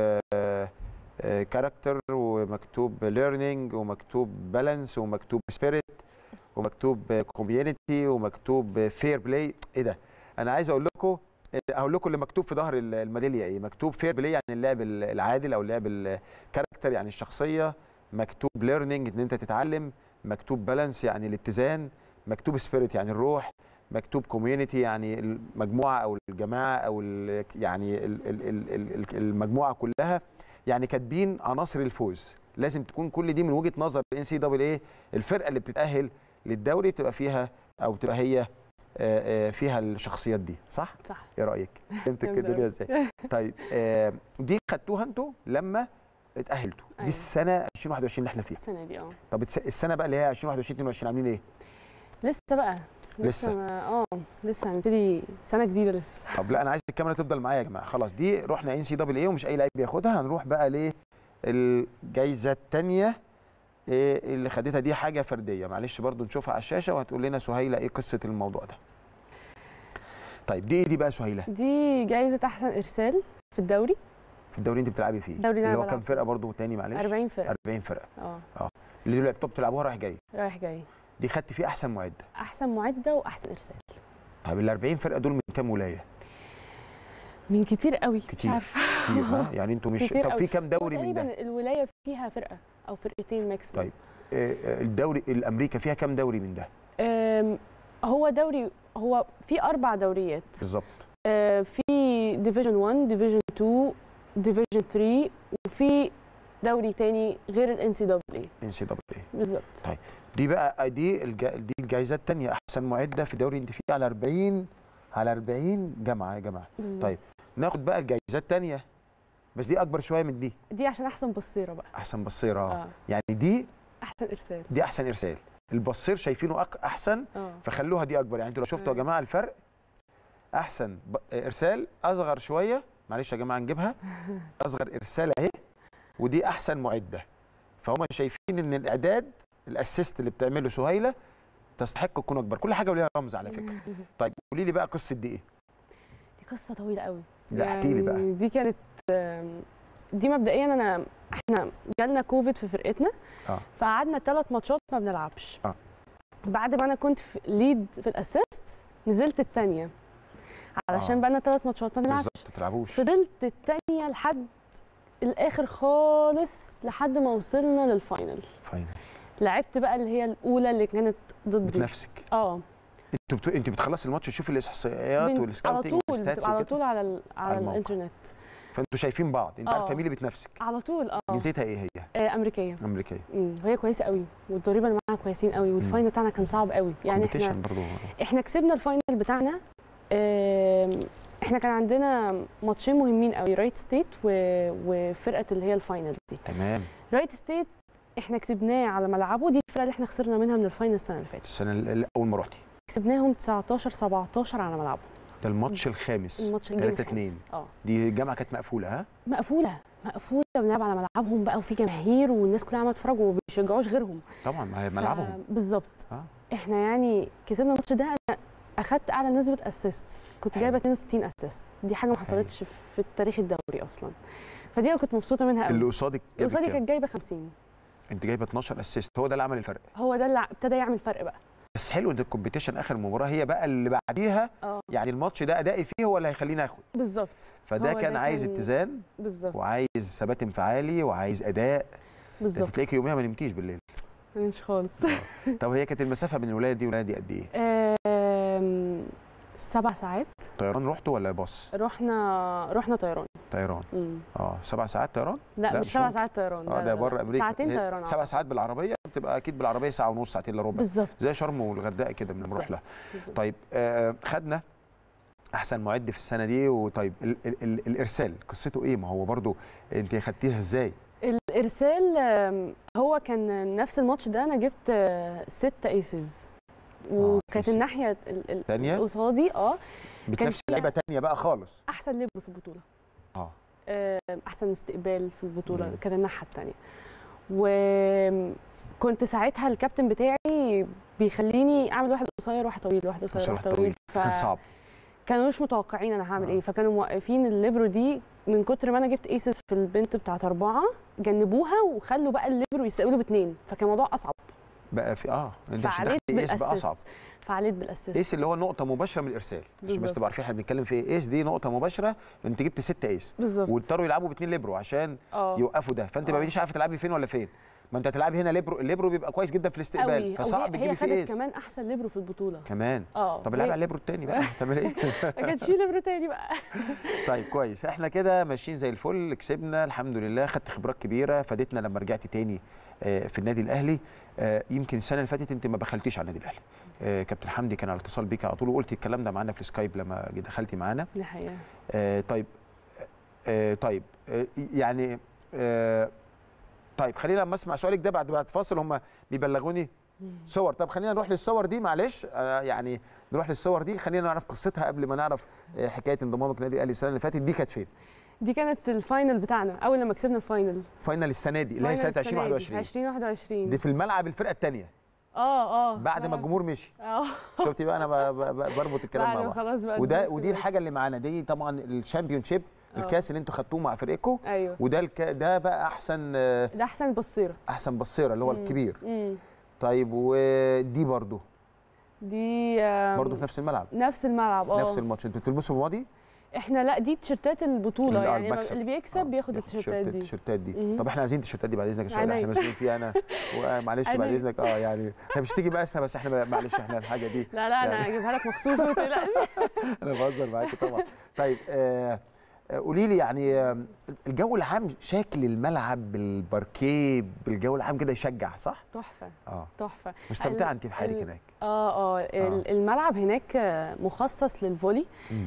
كاركتر ومكتوب ليرنينج ومكتوب بالانس ومكتوب سبيريت ومكتوب كوميونتي ومكتوب فير بلاي ايه ده انا عايز اقول لكم اقول لكم اللي مكتوب في ظهر ال- الميداليه ايه مكتوب فير بلاي يعني اللعب ال- العادل او اللعب الكاركتر يعني الشخصيه مكتوب ليرنينج ان انت تتعلم مكتوب بالانس يعني الاتزان مكتوب سبيريت يعني الروح مكتوب كوميونتي يعني المجموعه او الجماعه او ال يعني ال ال ال ال المجموعه كلها يعني كاتبين عناصر الفوز لازم تكون كل دي من وجهه نظر الان سي دبل ايه الفرقه اللي بتتاهل للدوري بتبقى فيها او بتبقى هي آه، آه، فيها الشخصيات دي صح صح ايه رايك فهمت جامد الدنيا أوي. ازاي طيب آه، دي خدتوها انتوا لما اتاهلتوا دي أيوة. السنه 2021 اللي احنا فيها السنه دي اه طب الس- السنه بقى اللي هي 2021 22 عاملين ايه لسه بقى لسه. ما- اه لسه هنبتدي سنه جديده لسه طب لا انا عايز الكاميرا تفضل معايا يا جماعه خلاص دي رحنا ان سي دبل ايه ومش اي لعيب بياخدها هنروح بقى للجائزه الثانيه إيه اللي خدتها دي حاجه فرديه معلش برضو نشوفها على الشاشه وهتقول لنا سهيله ايه قصه الموضوع ده طيب دي ايه دي بقى سهيله دي جايزه احسن ارسال في الدوري في الدوري انت بتلعبي فيه الدوري اللي اللي أنا هو كام بلعب فرقه برضو تاني معلش 40 فرقه 40 فرقه اه اللي لعبتوا بتلعبوها رايح جاي رايح جاي دي خدت فيه احسن معده احسن معده واحسن ارسال طيب ال 40 فرقه دول من كام ولايه من كتير قوي مش كتير. عارفة. كتير ها يعني انتوا مش كتير طب قوي. في كام هو دوري من ده تقريبا الولايه فيها فرقه او فرقتين ماكسيموم طيب. آه، آه، الدوري الامريكا فيها كام دوري من ده أم، هو دوري هو في اربع دوريات بالظبط آه، في ديفيجن 1 ديفيجن 2 ديفيجن 3 وفي دوري تاني غير الان سي دبليو ان سي دبل ايه بالظبط دي بقى دي الج... دي الجائزه الثانيه احسن معده في دوري انت فيه على 40 على 40 جامعه يا جماعه بالظبط. طيب. ناخد بقى الجائزه الثانيه بس دي اكبر شويه من دي دي عشان احسن بصيره بقى احسن بصيره آه. اه يعني دي احسن ارسال دي احسن ارسال البصير شايفينه أك... احسن اه فخلوها دي اكبر يعني انتوا لو شفتوا يا أيوة. جماعه الفرق احسن ب... ارسال اصغر شويه معلش يا جماعه نجيبها اصغر ارسال اهي ودي احسن معده فهم شايفين ان الاعداد الاسيست اللي بتعمله سهيله تستحق تكون اكبر كل حاجه وليها رمز على فكره طيب قولي لي بقى قصه دي ايه دي قصه طويله قوي لا احكي لي بقى يعني دي كانت آم، دي مبدئيا انا احنا جالنا كوفيد في فرقتنا آه. فقعدنا ثلاث ماتشات ما بنلعبش آه. بعد ما انا كنت في ليد في الاسيست نزلت الثانيه علشان آه. بقى لنا ثلاث ماتشات ما بنلعبش بالظبط ما تلعبوش فضلت الثانيه لحد الاخر خالص لحد ما وصلنا للفاينل فاين لعبت بقى اللي هي الاولى اللي كانت ضدي بتنافسك اه انت بت... انت بتخلصي الماتش تشوفي الاحصائيات بن- على والسكاوتنج طول والستاتس بتبقى على وكده طول على ال- على الموقع. الانترنت فانتوا شايفين بعض انت آه. عارفه مين اللي بتنافسك على طول اه جنسيتها ايه هي آه، امريكيه امريكيه امم هي كويسه قوي والضريبه اللي معاها كويسين قوي والفاينل بتاعنا كان صعب قوي يعني احنا كومبيتيشن برضه احنا كسبنا الفاينل بتاعنا آم، احنا كان عندنا ماتشين مهمين قوي رايت ستيت و... وفرقه اللي هي الفاينل دي تمام رايت ستيت احنا كسبناه على ملعبه دي الفرقه اللي احنا خسرنا منها من الفاينل السنه اللي فاتت السنه ال- اول ما رحتي كسبناهم 19 17 على ملعبه ده الماتش الخامس الماتش الجيم 3 2 الخامس. اه دي الجامعه كانت مقفوله ها مقفوله مقفوله بنلعب على ملعبهم بقى وفي جماهير والناس كلها عماله تتفرج وما بيشجعوش غيرهم طبعا ما هي ملعبهم ف- بالظبط آه. احنا يعني كسبنا الماتش ده انا اخدت اعلى نسبه اسيست كنت حلو. جايبه 62 اسيست دي حاجه ما حصلتش في التاريخ الدوري اصلا فدي انا كنت مبسوطه منها اللي قوي قصادك اللي جابت قصادي كام؟ كانت جايبه 50 انت جايبه 12 اسيست هو ده اللي عمل الفرق هو ده اللي ابتدى يعمل فرق بقى بس حلو ان الكومبيتيشن اخر مباراه هي بقى اللي بعديها اه يعني الماتش ده ادائي فيه هو اللي هيخليني اخد بالظبط فده هو كان ده عايز كان- اتزان بالظبط وعايز ثبات انفعالي وعايز اداء انت بالظبط تلاقيكي يوميها ما نمتيش بالليل مش خالص طب هي كانت المسافه بين الولايه دي والولايه دي قد ايه آم، سبع ساعات طيران رحتوا ولا باص رحنا رحنا طيران طيران مم. اه سبع ساعات طيران لا, لا، مش مش سبع ممكن. ساعات طيران اه لا، ده لا، بره لا. امريكا ساعتين هي طيران سبع آه. ساعات بالعربيه بتبقى اكيد بالعربيه ساعه ونص ساعتين الا ربع بالظبط زي شرم والغردقه كده بنروح بالظبط. لها بالظبط. طيب آه خدنا احسن معد في السنه دي وطيب ال ال ال الارسال قصته ايه ما هو برضو انت خدتيها ازاي الارسال آم، هو كان نفس الماتش ده انا جبت آه، ستة ايسز وكانت كويس. الناحيه ال- ال- تانية؟ اللي قصادي اه بتنافسي فيها- لعيبه تانية بقى خالص احسن ليبرو في البطوله اه آم، احسن استقبال في البطوله مم. كانت الناحيه الثانيه وكنت ساعتها الكابتن بتاعي بيخليني اعمل واحد قصير واحد طويل واحد قصير قصير واحد واحد طويل طويل. كان صعب كانوا مش متوقعين انا هعمل آه. ايه فكانوا موقفين الليبرو دي من كتر ما انا جبت ايسس في البنت بتاعت اربعه جنبوها وخلوا بقى الليبرو يستقبلوا باثنين فكان الموضوع اصعب بقى في اه انت عشان فعليت تاخدي ايس بقى بالاسيست اصعب فعليت بالاسيست ايس اللي هو نقطه مباشره من الارسال عشان بس بالظبط. تبقوا عارفين احنا بنتكلم في ايه ايس دي نقطه مباشره انت جبت ستة ايس بالظبط واضطروا يلعبوا باثنين ليبرو عشان اه يوقفوا ده فانت ما آه. بقيتيش عارفه تلعبي فين ولا فين ما انت هتلعب هنا ليبرو الليبرو بيبقى كويس جدا في الاستقبال قوي فصعب هي تجيبي فيه خدت ايس كمان احسن ليبرو في البطوله كمان اه طب العب هي- على الليبرو التاني بقى تعمل ايه ما كانش في ليبرو تاني بقى طيب كويس احنا كده ماشيين زي الفل كسبنا الحمد لله خدت خبرات كبيره فادتنا لما رجعت تاني آه، في النادي الاهلي آه، يمكن السنه اللي فاتت انت ما بخلتيش على النادي الاهلي آه، كابتن حمدي كان على اتصال بيك على طول وقلت الكلام ده معانا في سكايب لما دخلتي معانا دي حقيقه آه، طيب آه، طيب آه، يعني آه، طيب خلينا لما اسمع سؤالك ده بعد بعد فاصل هم بيبلغوني صور طب خلينا نروح للصور دي معلش آه، يعني نروح للصور دي خلينا نعرف قصتها قبل ما نعرف آه، حكايه انضمامك للنادي الاهلي السنه اللي فاتت دي كانت فين؟ دي كانت الفاينل بتاعنا اول لما كسبنا الفاينل فاينل السنه دي اللي هي سنه فاينل السنة دي، 2021 2021 دي في الملعب الفرقه الثانيه اه اه بعد ما الجمهور مشي اه شفتي بقى انا ب- ب- ب- بربط الكلام بعد مع ما بعض خلاص بقى وده الناس ودي كلها- الحاجه اللي معانا دي طبعا الشامبيون شيب آه. الكاس اللي انتوا خدتوه مع فريقكم ايوه وده الك... ده بقى احسن آه، ده احسن بصيره احسن بصيره اللي هو مم. الكبير امم طيب ودي برضو دي آم، برضو في نفس الملعب نفس الملعب اه نفس الماتش انتوا بتلبسوا الماضي احنا لا دي تيشرتات البطوله اللي- آه، يعني المكسب. اللي بيكسب بياخد التيشرتات دي التيشيرتات دي مهم. طب احنا عايزين التيشيرتات دي بعد اذنك يا شويه عينيا. احنا مشغولين فيها انا ومعلش بعد عينيا. اذنك اه يعني هي مش تيجي مقاسنا بس احنا معلش احنا الحاجه دي لا لا انا يعني- هجيبها لك مخصوص ما تقلقش انا بهزر معاكي طبعا طيب آه آه، قولي لي يعني آه، الجو العام شكل الملعب بالباركيه بالجو العام كده يشجع صح؟ تحفه اه تحفه مستمتعه ال- انت في حالك ال- هناك اه اه ال- الملعب هناك آه، مخصص للفولي مم.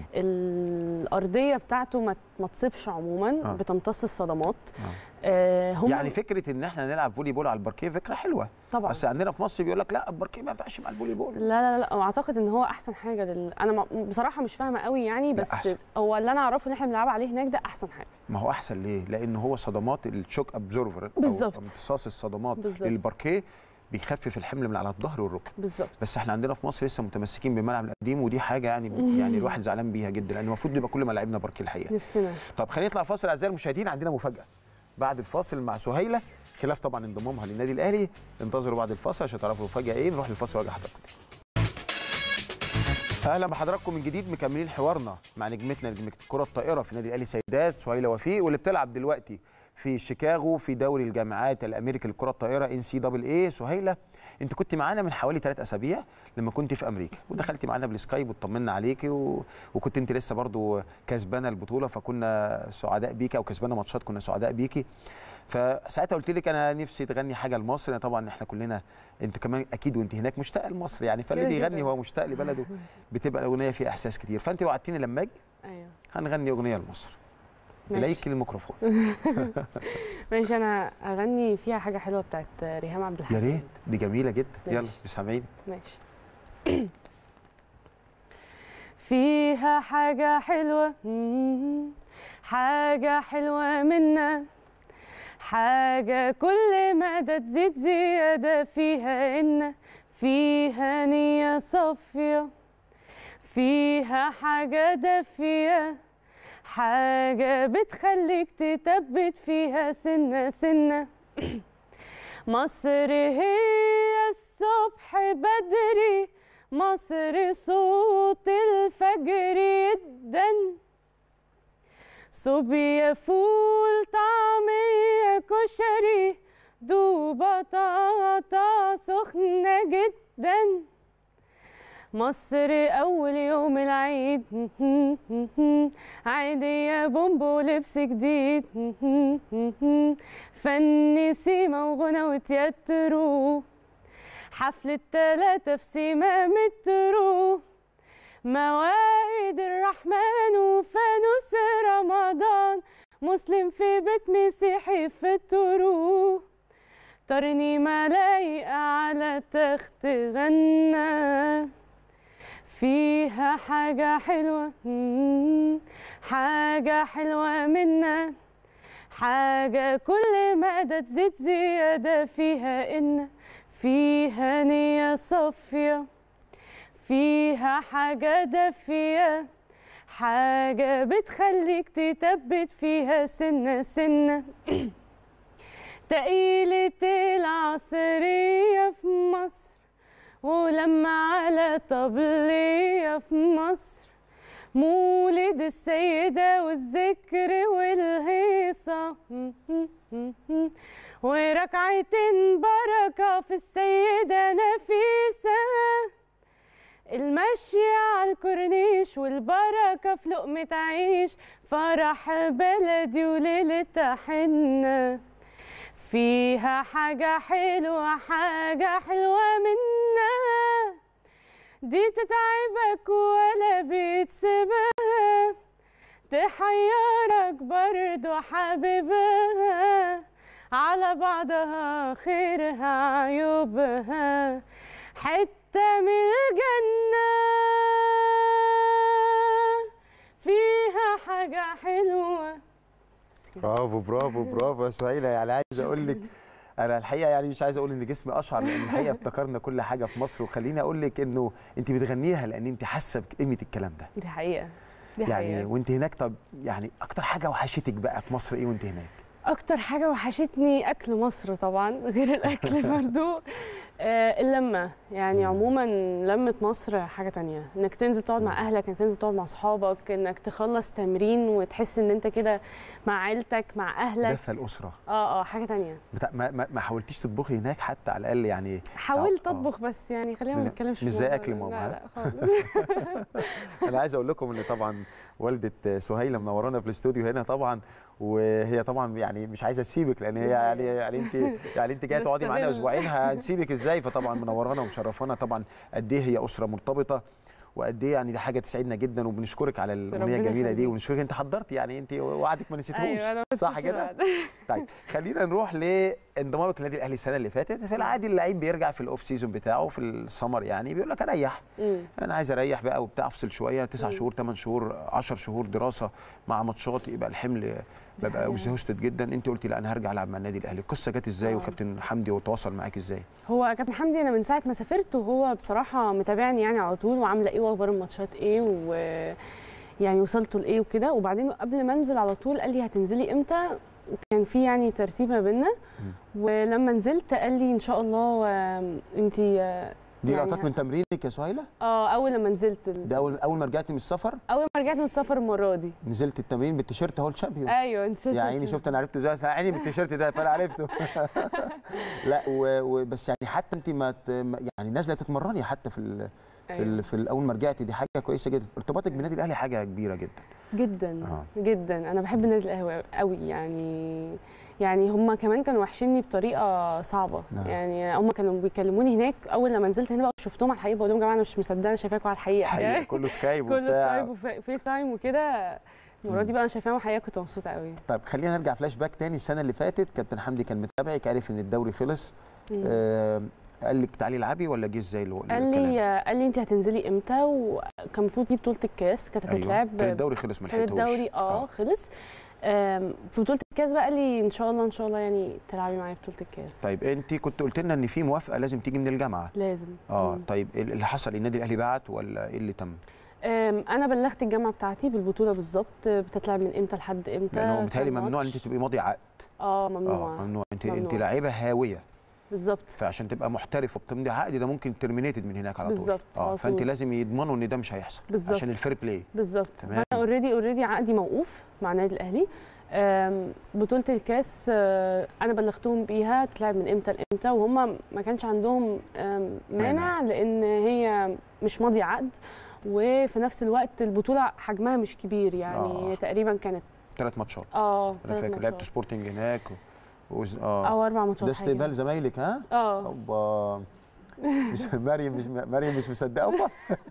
الارضيه بتاعته ما ما تصيبش عموما آه. بتمتص الصدمات آه. آه هم يعني فكره ان احنا نلعب فولي بول على الباركيه فكره حلوه طبعا بس عندنا في مصر بيقول لك لا الباركيه ما ينفعش مع الفولي بول لا لا لا واعتقد ان هو احسن حاجه لل... انا ما- بصراحه مش فاهمه قوي يعني لا، بس أحسن. هو اللي انا اعرفه ان احنا بنلعب عليه هناك ده احسن حاجه ما هو احسن ليه؟ لان هو صدمات الشوك ابزورفر بالظبط. او امتصاص الصدمات بالظبط. للباركيه بيخفف الحمل من على الظهر والركب بالظبط بس احنا عندنا في مصر لسه متمسكين بالملعب القديم ودي حاجه يعني يعني الواحد زعلان بيها جدا لان المفروض يبقى كل ملاعبنا باركيه الحقيقه نفسنا طب خلينا نطلع فاصل اعزائي المشاهدين عندنا مفاجاه بعد الفاصل مع سهيله خلاف طبعا انضمامها للنادي الاهلي انتظروا بعد الفاصل عشان تعرفوا المفاجاه ايه نروح للفاصل واجي حضراتكم اهلا بحضراتكم من جديد مكملين حوارنا مع نجمتنا نجمه كره الطائره في النادي الاهلي سيدات سهيله وفيق واللي بتلعب دلوقتي في شيكاغو في دوري الجامعات الامريكي للكره الطائره ان سي دبل اي سهيله انت كنت معانا من حوالي ثلاث اسابيع لما كنت في امريكا ودخلتي معانا بالسكايب وطمنا عليكي و... وكنت انت لسه برضو كسبانه البطوله فكنا سعداء بيكي او كسبانه ماتشات كنا سعداء بيكي فساعتها قلت لك انا نفسي تغني حاجه لمصر يعني طبعا احنا كلنا انت كمان اكيد وانت هناك مشتاقه لمصر يعني فاللي كده بيغني كده. هو مشتاق لبلده بتبقى الاغنيه فيها احساس كتير فانت وعدتيني لما اجي ايوه هنغني اغنيه لمصر ماشي. اليك الميكروفون ماشي انا اغني فيها حاجه حلوه بتاعت ريهام عبد يا الحميد ريت دي جميله جدا يلا ماشي. بسامعيني ماشي فيها حاجة حلوة مم، حاجة حلوة منا حاجة كل مدى تزيد زيادة فيها إن فيها نية صافية فيها حاجة دافية حاجة بتخليك تثبت فيها سنة سنة مصر هي الصبح بدري مصر صوت الفجر يدن صوبيا فول طعمية كشري دوبة بطاطا سخنة جدا مصر أول يوم العيد عيدية بومبو لبس جديد فن سيما وغنى وتياترو حفلة تلاتة في سيما مترو موائد الرحمن وفانوس رمضان مسلم في بيت مسيحي في الترو ترنيمة لايقة على تخت غنى فيها حاجة حلوة مم، حاجة حلوة منا حاجة كل مدى تزيد زيادة فيها إن فيها نية صافية فيها حاجة دافية حاجة بتخليك تثبت فيها سنة سنة تقيلة العصرية في مصر ولما على طبلية في مصر مولد السيدة والذكر والهيصة وركعتين بركة في السيدة نفيسة المشي على الكورنيش والبركة في لقمة عيش فرح بلدي وليلة حنة فيها حاجة حلوة حاجة حلوة منها دي تتعبك ولا بتسيبها تحيرك برضو حبيبها على بعضها خيرها عيوبها حتة من الجنة فيها حاجة حلوة برافو برافو برافو يا سهيله يعني عايز اقول لك انا الحقيقه يعني مش عايز اقول ان جسمي اشعر لان الحقيقه افتكرنا كل حاجه في مصر وخليني اقول لك انه انت بتغنيها لان انت حاسه بقيمه الكلام ده دي حقيقة دي يعني حقيقة وانت هناك طب يعني اكتر حاجه وحشتك بقى في مصر ايه وانت هناك اكتر حاجه وحشتني اكل مصر طبعا غير الاكل برضو آه، اللمه يعني عموما لمه مصر حاجه تانية انك تنزل تقعد مع اهلك انك تنزل تقعد مع اصحابك انك تخلص تمرين وتحس ان انت كده مع عيلتك مع اهلك دفى الاسره اه اه حاجه تانية بتا... ما, ما, ما حاولتيش تطبخي هناك حتى على الاقل يعني حاولت آه. اطبخ بس يعني خلينا ما لا، نتكلمش في مش زي الموضوع أكل ده. ماما، لا ها؟ لا خالص انا عايز اقول لكم ان طبعا والده سهيله منورانا في الاستوديو هنا طبعا وهي طبعا يعني مش عايزه تسيبك لان هي يعني يعني انت يعني انت جايه تقعدي معانا بستغل. اسبوعين هنسيبك ازاي فطبعا منورانا ومشرفانا طبعا قد ايه هي اسره مرتبطه وقد ايه يعني دي حاجه تسعدنا جدا وبنشكرك على الاغنيه ربنا الجميله دي يخليك. ونشكرك انت حضرتي يعني انت وعدك ما نسيتهوش ايوه انا بس صح مش كده؟ بعد. طيب خلينا نروح لانضمامك للنادي الاهلي السنه اللي فاتت في العادي اللعيب بيرجع في الاوف سيزون بتاعه في السمر يعني بيقول لك اريح مم. انا عايز اريح بقى وبتاع افصل شويه تسع مم. شهور ثمان شهور 10 شهور دراسه مع ماتشات يبقى الحمل ببقى حقيقة. اكزهوستد جدا انت قلتي لا انا هرجع العب مع النادي الاهلي القصه جت ازاي آه. وكابتن حمدي وتواصل معاك ازاي هو كابتن حمدي انا من ساعه ما سافرت وهو بصراحه متابعني يعني على طول وعامله ايه واخبار الماتشات ايه و يعني وصلتوا لايه وكده وبعدين قبل ما انزل على طول قال لي هتنزلي امتى وكان في يعني ترتيب ما بينا ولما نزلت قال لي ان شاء الله انت دي يعني لقطات ه- من تمرينك يا سهيله اه اول لما نزلت ال- ده اول اول ما رجعتي من السفر اول ما رجعت من السفر المره دي نزلت التمرين بالتيشيرت اهو الشامبيون ايوه انت شفت يا عيني شفت انا عرفته ازاي يا عيني بالتيشيرت ده فانا عرفته لا و- وبس يعني حتى انت ما ت- ما- يعني نازله تتمرني حتى في ال في, أيوة. ال في ال- اول ما رجعتي دي حاجه كويسه جدا ارتباطك بالنادي الاهلي حاجه كبيره جدا جدا آه. جدا انا بحب النادي الاهلي قوي يعني يعني هم كمان كانوا وحشيني بطريقه صعبه نعم. يعني هم كانوا بيكلموني هناك اول لما نزلت هنا بقى شفتهم على الحقيقه بقول لهم يا جماعه انا مش مصدقه انا شايفاكم على الحقيقه حقيقة يعني كله سكايب كله وبتاع سكايب وفيس تايم وكده المره دي مم. بقى انا شايفاهم حقيقه كنت مبسوطه قوي طيب خلينا نرجع فلاش باك تاني السنه اللي فاتت كابتن حمدي كان متابعك عارف ان الدوري خلص مم. آه قال لك تعالي العبي ولا جه ازاي الو- قال الكلام؟ لي قال لي انت هتنزلي امتى وكان المفروض في بطوله الكاس كانت ايوه هتتلعب كان الدوري خلص ما كان لحقتوش الدوري اه خلص آم، في بطوله الكاس بقى قال لي ان شاء الله ان شاء الله يعني تلعبي معايا في بطوله الكاس طيب انت كنت قلت لنا ان في موافقه لازم تيجي من الجامعه لازم اه مم. طيب ال- اللي حصل النادي الاهلي بعت ولا ايه اللي تم؟ أم، انا بلغت الجامعه بتاعتي بالبطوله بالظبط بتتلعب من امتى لحد امتى لان هو كام متهيألي ممنوع ان ماتش. انت تبقي ماضي عقد اه ممنوع اه ممنوع انت انت ممنوع. لاعيبه هاويه بالظبط فعشان تبقى محترف وبتمضي عقد ده ممكن ترمينيتد من هناك على طول بالظبط، اه على فانت طول. لازم يضمنوا ان ده مش هيحصل بالظبط. عشان الفير بلاي بالظبط تمام. فانا اوريدي اوريدي عقدي موقوف مع النادي الاهلي أم، بطوله الكاس آه، انا بلغتهم بيها تلعب من امتى لامتى وهم ما كانش عندهم أم، مانع لان هي مش ماضي عقد وفي نفس الوقت البطوله حجمها مش كبير يعني آه. تقريبا كانت ثلاث ماتشات اه انا ثلاث فاكر لعبت ماتشات. سبورتنج هناك و... وز... اه او اربع ماتشات ده حاجة. استقبال زمايلك ها؟ اه اوبا مش مريم مش مريم مش مصدقه اوبا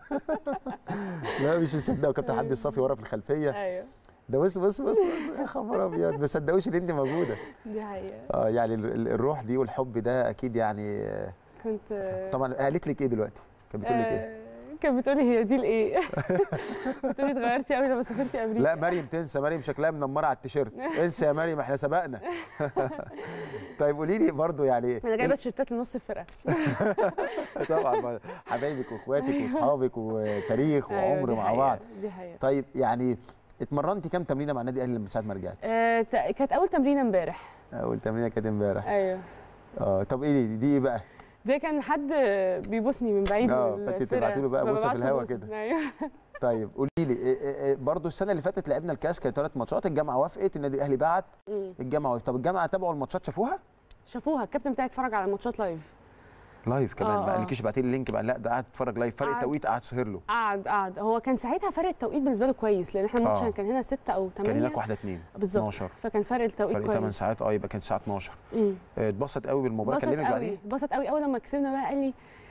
لا مش مصدقه وكابتن حمدي الصافي ورا في الخلفيه ايوه ده بص بص بص بص يا خبر ابيض ما صدقوش ان انت موجوده دي حقيقه اه يعني ال- ال- الروح دي والحب ده اكيد يعني آه، كنت طبعا قالت لك ايه دلوقتي؟ كانت بتقول لك ايه؟ آه، كانت بتقولي هي دي الايه بتقولي اتغيرتي قوي لما سافرتي امريكا لا مريم تنسى مريم شكلها منمره على التيشيرت انسى يا مريم احنا سبقنا طيب قولي لي برضو يعني انا جايبه تيشيرتات لنص الفرقه طبعا ما- حبايبك واخواتك واصحابك وتاريخ أيوة، وعمر دي مع حقيقة، بعض دي حقيقه طيب يعني اتمرنتي كام تمرينه مع النادي الاهلي من ساعه ما رجعت؟ آه، تا- كانت اول تمرينه امبارح اول تمرينه كانت امبارح ايوه اه طب ايه دي, دي ايه بقى؟ ده كان حد بيبوسني من بعيد آه، من فأنت الفرقة. تبعتي له بقى بوسة في ببعت له الهوا بوسة. كده. ايوه طيب قولي لي إيه- إيه- إيه برضو السنه اللي فاتت لعبنا الكاس كانت ثلاث ماتشات الجامعه وافقت النادي الاهلي بعت مم. الجامعه وافقت طب الجامعه تابعوا الماتشات شافوها؟ شافوها الكابتن بتاعي اتفرج على الماتشات لايف لايف كمان آه، ما آه. قالكيش بعتي لي اللينك بقى لا ده قاعد اتفرج لايف فرق قعد. التوقيت قعد سهر له قعد قعد هو كان ساعتها فرق التوقيت بالنسبه له كويس لان احنا الماتش آه. كان هنا 6 او 8 كان هناك واحده اتنين بالظبط 12 فكان فرق التوقيت فرق 8 كويس ساعات اه يبقى كان الساعه 12 مم. آه، اتبسط قوي بالمباراه اتبسط كلمك قوي بعديه اتبسط قوي اول لما كسبنا بقى قال لي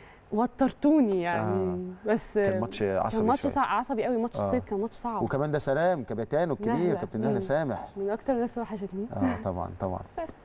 وترتوني يعني بس كان ماتش كان عصبي ماتش شويه صعب عصبي قوي ماتش آه. الصيد كان ماتش صعب وكمان ده سلام كابتنه الكبير نهلة. كابتن نهله مم. سامح من اكتر الناس اللي وحشتني اه طبعا طبعا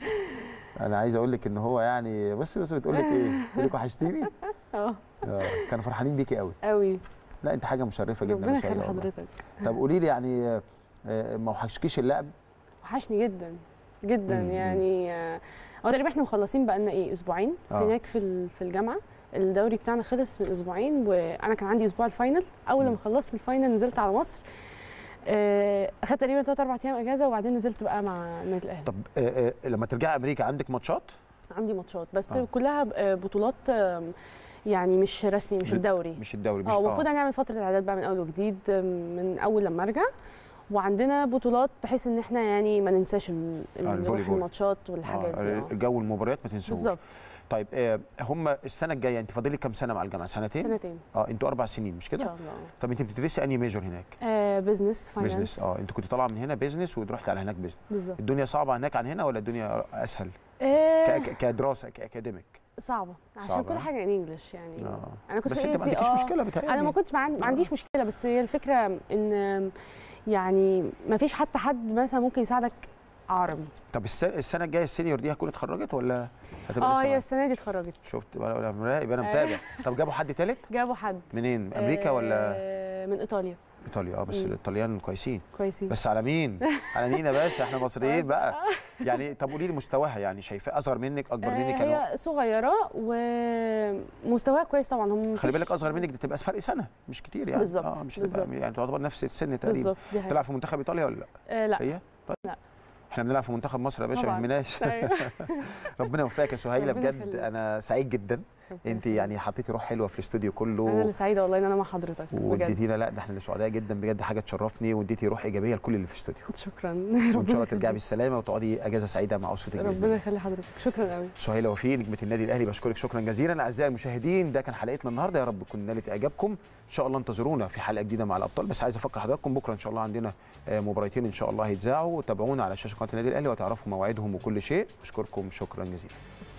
انا عايز اقول لك ان هو يعني بصي بصي بتقول لك ايه بتقول لك وحشتيني اه آه، كانوا فرحانين بيكي قوي قوي لا انت حاجه مشرفه جدا ربنا يا سهيلة يخلي والله. حضرتك طب قولي لي يعني آه، آه، ما وحشكيش اللعب وحشني جدا جدا مم. يعني آه، هو تقريبا احنا مخلصين بقى لنا ايه اسبوعين آه. هناك في ال- في الجامعه الدوري بتاعنا خلص من اسبوعين وانا كان عندي اسبوع الفاينل اول مم. ما خلصت الفاينل نزلت على مصر آه، اخدت تقريبا 3 4 ايام اجازه وبعدين نزلت بقى مع النادي الاهلي طب آه، آه، لما ترجعي امريكا عندك ماتشات عندي ماتشات بس آه. كلها ب- آه، بطولات آم، يعني مش رسمي مش ب- الدوري مش الدوري مش اه المفروض هنعمل فتره اعداد بقى من اول وجديد آم، من اول لما ارجع وعندنا بطولات بحيث ان احنا يعني ما ننساش ال- ال- نروح الفوليبول. الماتشات والحاجات دي آه، آه. الجو المباريات ما تنسوش بالظبط طيب آه، هم السنه الجايه انت فاضل لك كام سنه مع الجامعه سنتين سنتين اه انتوا اربع سنين مش ان كده شاء الله طب انت بتدرسي انهي ميجور هناك آه بزنس فاينانس بزنس اه انت كنت طالعه من هنا بزنس ورحت على هناك بزنس بالظبط الدنيا صعبه هناك عن هنا ولا الدنيا اسهل آه ك- ك- كدراسه كاكاديميك صعبه عشان صعبة، كل ها؟ حاجه ان انجلش يعني اه انا كنت بس في انت ما ASC عندكيش آه. مشكله بتهيألي انا ما كنتش مع... ما عنديش مشكله بس هي الفكره ان يعني ما فيش حتى حد مثلا ممكن يساعدك عربي طب الس- السنه الجايه السينيور دي هتكون اتخرجت ولا هتبقى اه لسه هي معاك؟ السنه دي اتخرجت شفت انا أنا مراقب انا متابع طب جابوا حد تالت جابوا حد منين امريكا ولا آه من ايطاليا ايطاليا اه بس مم. الايطاليان كويسين كويسين بس على مين على مين يا باشا احنا مصريين بقى يعني طب قولي لي مستواها يعني شايفاه اصغر منك اكبر منك آه كانوا هي صغيره ومستواها كويس طبعا هم خلي بالك اصغر منك دي تبقى فرق سنه مش كتير يعني بالظبط، اه مش هتبقى بالظبط. يعني تعتبر نفس السن تقريبا بالظبط دي حقيقة. تلعب في منتخب ايطاليا ولا لا آه لا هي طيب لا. احنا بنلعب في منتخب مصر يا باشا ما طبعاً. يهمناش أيوة. ربنا يوفقك يا سهيله ربنا بجد يخليك. انا سعيد جدا ربنا انت يخليك. يعني حطيتي روح حلوه في الاستوديو انا كله اللي سعيده والله ان انا مع حضرتك بجد واديتينا لا ده احنا اللي سعداء جدا بجد حاجه تشرفني واديتي روح ايجابيه لكل اللي في الاستوديو شكرا وان شاء الله ترجعي بالسلامه وتقعدي اجازه سعيده مع اسرتك باذن ربنا الله يخلي حضرتك شكرا قوي سهيله وفيق نجمه النادي الاهلي بشكرك شكرا جزيلا اعزائي المشاهدين ده كان حلقتنا النهارده يا رب تكون نالت اعجابكم ان شاء الله انتظرونا في حلقه جديده مع الابطال بس عايز افكر حضراتكم بكره ان شاء الله عندنا آه، مباراتين ان شاء الله هيتذاعوا تابعونا على شاشه قناه النادي الاهلي وتعرفوا مواعيدهم وكل شيء اشكركم شكرا جزيلا